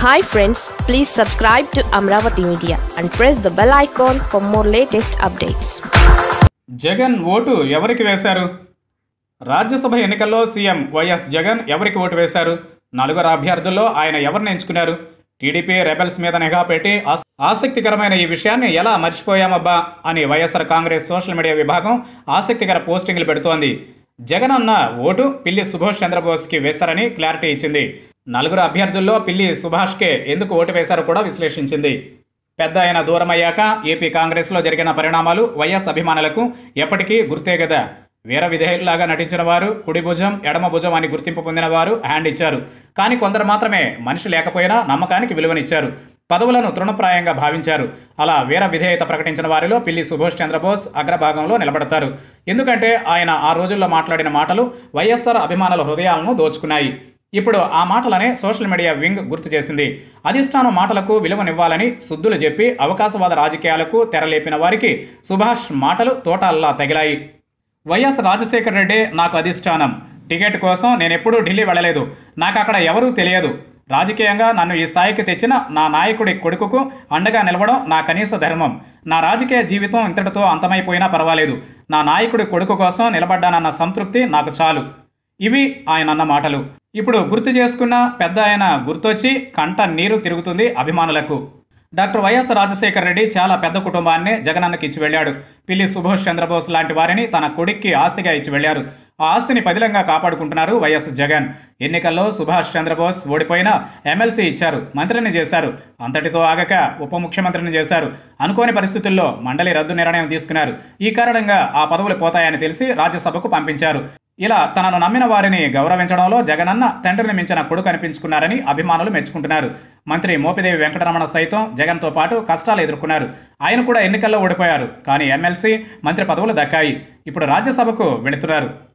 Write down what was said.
hi friends please subscribe to Amaravati media and press the bell icon for more latest updates Jagan ఓటు ఎవరికి వేశారు రాజ్యసభ ఎన్నికల్లో CM YS Jagan ఎవరికి vote వేశారు నలుగురు అభ్యర్థుల్లో ఆయన ఎవరిని ఎంచుకున్నారు టీడీపీ రెబెల్స్ మీద నిఘా పెట్టి ఆస- ఆసక్తికరమైన ఈ విషయాన్ని ఎలా మర్చిపోయామబ్బా అని వైఎస్ఆర్ కాంగ్రెస్ సోషల్ మీడియా విభాగం ఆసక్తికర పోస్టింగ్లు పెడుతోంది జగన్ అన్న ఓటు పిల్లి సుభాష్ చంద్రబోస్కి వేశారని క్లారిటీ ఇచ్చింది నలుగురు అభ్యర్థుల్లో పిల్లి సుభాష్కే ఎందుకు ఓటు వేశారో కూడా విశ్లేషించింది పెద్ద ఆయన దూరమయ్యాక ఏపీ కాంగ్రెస్లో జరిగిన పరిణామాలు వైఎస్ అభిమానులకు ఎప్పటికీ గుర్తే కదా వీర విధేయుల్లాగా నటించిన వారు కుడి భుజం ఎడమ భుజం అని గుర్తింపు పొందిన వారు హ్యాండ్ ఇచ్చారు కానీ కొందరు మాత్రమే మనిషి లేకపోయినా నమ్మకానికి విలువనిచ్చారు పదవులను తృణప్రాయంగా భావించారు అలా వీర విధేయత ప్రకటించిన వారిలో పిల్లి సుభాష్ చంద్రబోస్ అగ్రభాగంలో నిలబడతారు ఎందుకంటే ఆయన ఆ రోజుల్లో మాట్లాడిన మాటలు వైఎస్ఆర్ అభిమానుల హృదయాలను దోచుకున్నాయి ఇప్పుడు ఆ మాటలనే సోషల్ మీడియా వింగ్ గుర్తు చేసింది అధిష్టానం మాటలకు విలువనివ్వాలని సుద్దులు చెప్పి అవకాశవాద రాజకీయాలకు తెరలేపిన వారికి సుభాష్ మాటలు తోటల్లా తగిలాయి వైఎస్ రాజశేఖర రెడ్డి నాకు అధిష్టానం టికెట్ కోసం నేను ఎప్పుడూ ఢిల్లీ వెళ్ళలేదు నాకు అక్కడ ఎవరూ తెలియదు రాజకీయంగా నన్ను ఈ స్థాయికి తెచ్చిన నా నాయకుడి కొడుకుకు అండగా నిలవడం నా కనీస ధర్మం నా రాజకీయ జీవితం ఇంతటితో అంతమైపోయినా పర్వాలేదు నా నాయకుడి కొడుకు కోసం నిలబడ్డానన్న సంతృప్తి నాకు చాలు ఇవి ఆయన అన్న మాటలు ఇప్పుడు గుర్తు చేసుకున్న పెద్ద ఆయన గుర్తొచ్చి కంట నీరు తిరుగుతుంది అభిమానులకు డాక్టర్ వైఎస్ రాజశేఖర రెడ్డి చాలా పెద్ద కుటుంబాన్ని జగనన్నకి ఇచ్చి వెళ్ళాడు పిల్లి సుభాష్ చంద్రబోస్ లాంటి వారిని తన కొడుక్కి ఆస్తిగా ఇచ్చి వెళ్ళారు ఆ ఆస్తిని పదిలంగా కాపాడుకుంటున్నారు వైఎస్ జగన్ ఎన్నికల్లో సుభాష్ చంద్రబోస్ ఓడిపోయినా ఎమ్మెల్సీ ఇచ్చారు మంత్రిని చేశారు అంతటితో ఆగక ఉప ముఖ్యమంత్రిని చేశారు అనుకోని పరిస్థితుల్లో మండలి రద్దు నిర్ణయం తీసుకున్నారు ఈ కారణంగా ఆ పదవులు పోతాయని తెలిసి రాజ్యసభకు పంపించారు ఇలా తనను నమ్మిన వారిని గౌరవించడంలో జగనన్న తండ్రిని మించిన కొడుకు అనిపించుకున్నారని అభిమానులు మెచ్చుకుంటున్నారు మంత్రి మోపిదేవి వెంకటరమణ సైతం జగన్తో పాటు కష్టాలు ఎదుర్కొన్నారు ఆయన కూడా ఎన్నికల్లో ఓడిపోయారు కానీ ఎమ్మెల్సీ మంత్రి పదవులు దక్కాయి ఇప్పుడు రాజ్యసభకు వెళుతున్నారు